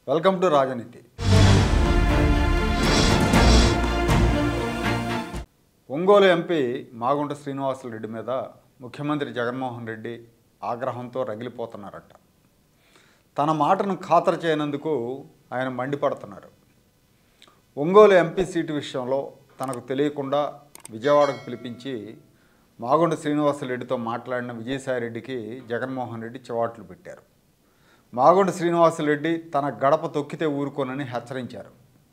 Welcome to రాజనీతి Ongole MP Magunta Srinivasulu Reddy మీద ముఖ్యమంత్రి జగన్మోహన్ రెడ్డి ఆగ్రహంతో రగిలిపోతున్నారట తన మాటను ఖాతరు చేయనందుకు ఆయన మండిపడుతున్నారు ఒంగోలు ఎంపీ సీటు విషయంలో తనకు తెలియకుండా విజయవాడకు పిలిపించి మాగుంట శ్రీనివాసరెడ్డితో మాట్లాడిన విజయసాయిరెడ్డికి జగన్మోహన్ రెడ్డి చివాట్లు పెట్టారు మాగుంట శ్రీనివాసరెడ్డి తన గడప తొక్కితే ఊరుకోనని హెచ్చరించారు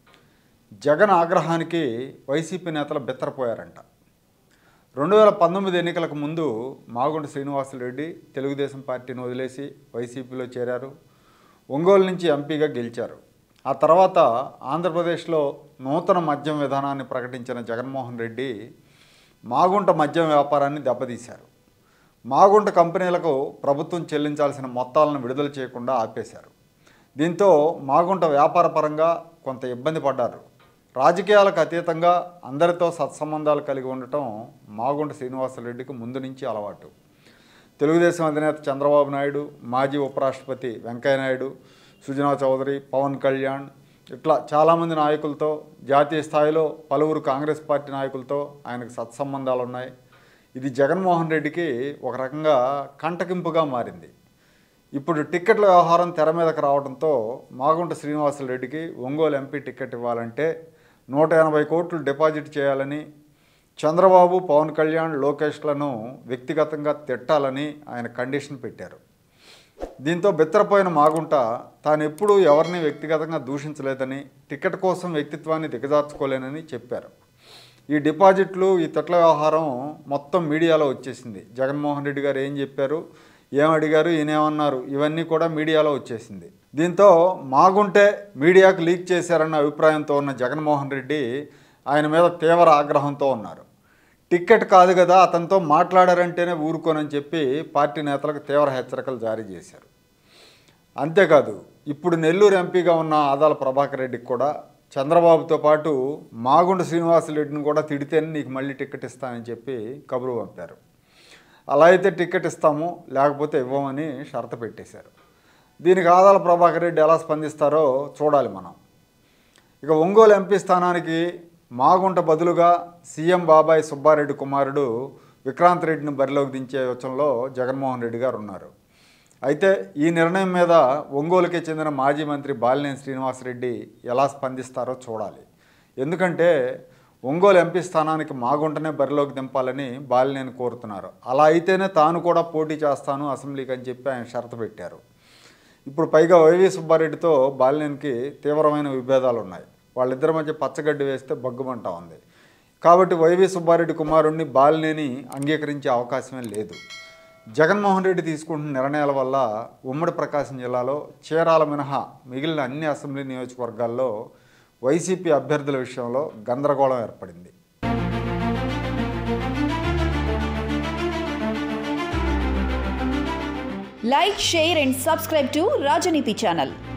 జగన్ ఆగ్రహానికి వైసీపీ నేతలు బెత్తరపోయారంట రెండు వేల పంతొమ్మిది ఎన్నికలకు ముందు మాగుంట శ్రీనివాసరెడ్డి తెలుగుదేశం పార్టీని వదిలేసి వైసీపీలో చేరారు ఒంగోలు నుంచి ఎంపీగా గెలిచారు ఆ తర్వాత ఆంధ్రప్రదేశ్లో నూతన మద్యం విధానాన్ని ప్రకటించిన జగన్మోహన్ రెడ్డి మాగుంట మద్యం వ్యాపారాన్ని దెబ్బతీశారు మాగుంట కంపెనీలకు ప్రభుత్వం చెల్లించాల్సిన మొత్తాలను విడుదల చేయకుండా ఆపేశారు దీంతో మాగుంట వ్యాపార పరంగా కొంత ఇబ్బంది పడ్డారు రాజకీయాలకు అతీతంగా అందరితో సత్సంబంధాలు కలిగి ఉండటం మాగుంట శ్రీనివాసరెడ్డికి ముందు నుంచి అలవాటు తెలుగుదేశం అధినేత చంద్రబాబు నాయుడు మాజీ ఉపరాష్ట్రపతి వెంకయ్యనాయుడు సుజనా చౌదరి పవన్ కళ్యాణ్ ఇట్లా చాలామంది నాయకులతో జాతీయ స్థాయిలో పలువురు కాంగ్రెస్ పార్టీ నాయకులతో ఆయనకు సత్సంబంధాలు ఉన్నాయి ఇది జగన్మోహన్ రెడ్డికి ఒక రకంగా కంటకింపుగా మారింది ఇప్పుడు టిక్కెట్ల వ్యవహారం తెర మీదకు రావడంతో మాగుంట శ్రీనివాసరెడ్డికి ఒంగోలు ఎంపీ టికెట్ ఇవ్వాలంటే నూట ఎనభై కోట్లు డిపాజిట్ చేయాలని చంద్రబాబు పవన్ కళ్యాణ్ లోకేష్లను వ్యక్తిగతంగా తిట్టాలని ఆయన కండిషన్ పెట్టారు దీంతో బెత్తరపోయిన మాగుంట తాను ఎప్పుడూ ఎవరిని వ్యక్తిగతంగా దూషించలేదని టికెట్ కోసం వ్యక్తిత్వాన్ని దిగజార్చుకోలేనని చెప్పారు ఈ డిపాజిట్లు ఈ తిట్ల వ్యవహారం మొత్తం మీడియాలో వచ్చేసింది జగన్మోహన్ రెడ్డి గారు ఏం చెప్పారు ఏం అడిగారు ఈయనేమన్నారు ఇవన్నీ కూడా మీడియాలో వచ్చేసింది దీంతో మాగుంటే మీడియాకు లీక్ చేశారన్న అభిప్రాయంతో ఉన్న జగన్మోహన్ రెడ్డి ఆయన మీద తీవ్ర ఆగ్రహంతో ఉన్నారు టిక్కెట్ కాదు కదా అతనితో మాట్లాడారంటేనే ఊరుకోనని చెప్పి పార్టీ నేతలకు తీవ్ర హెచ్చరికలు జారీ చేశారు అంతేకాదు ఇప్పుడు నెల్లూరు ఎంపీగా ఉన్న ఆదాల ప్రభాకర్ రెడ్డికి కూడా చంద్రబాబుతో పాటు మాగుంట శ్రీనివాసరెడ్డిని కూడా తిడితేనే నీకు మళ్ళీ టికెట్ ఇస్తానని చెప్పి కబురు పంపారు అలా అయితే టికెట్ ఇస్తాము లేకపోతే ఇవ్వమని షరతు పెట్టేశారు దీనికి ఆదాల ప్రభాకర్ రెడ్డి ఎలా స్పందిస్తారో చూడాలి మనం ఇక ఒంగోలు ఎంపీ స్థానానికి మాగుంట బదులుగా సీఎం బాబాయ్ సుబ్బారెడ్డి కుమారుడు విక్రాంత్ రెడ్డిని బరిలోకి దించే యోచనలో జగన్మోహన్ రెడ్డి గారు ఉన్నారు అయితే ఈ నిర్ణయం మీద ఒంగోలుకి చెందిన మాజీ మంత్రి బాలినేని శ్రీనివాసరెడ్డి ఎలా స్పందిస్తారో చూడాలి ఎందుకంటే ఒంగోలు ఎంపీ స్థానానికి మాగుంటనే బరిలోకి దింపాలని బాలినేని కోరుతున్నారు అలా అయితేనే తాను కూడా పోటీ చేస్తాను అసెంబ్లీకి అని చెప్పి ఆయన షరతు పెట్టారు ఇప్పుడు పైగా వైవి సుబ్బారెడ్డితో బాలినేనికి తీవ్రమైన విభేదాలు ఉన్నాయి వాళ్ళిద్దరి మధ్య పచ్చగడ్డి వేస్తే బగ్గుమంటా ఉంది కాబట్టి వైవి సుబ్బారెడ్డి కుమారుణ్ణి బాలినేని అంగీకరించే అవకాశమే లేదు జగన్మోహన్ రెడ్డి తీసుకుంటున్న నిర్ణయాల వల్ల ఉమ్మడి ప్రకాశం జిల్లాలో చీరాల మినహా మిగిలిన అన్ని అసెంబ్లీ నియోజకవర్గాల్లో వైసీపీ అభ్యర్థుల విషయంలో గందరగోళం ఏర్పడింది Like, share, and subscribe to Rajaniti channel.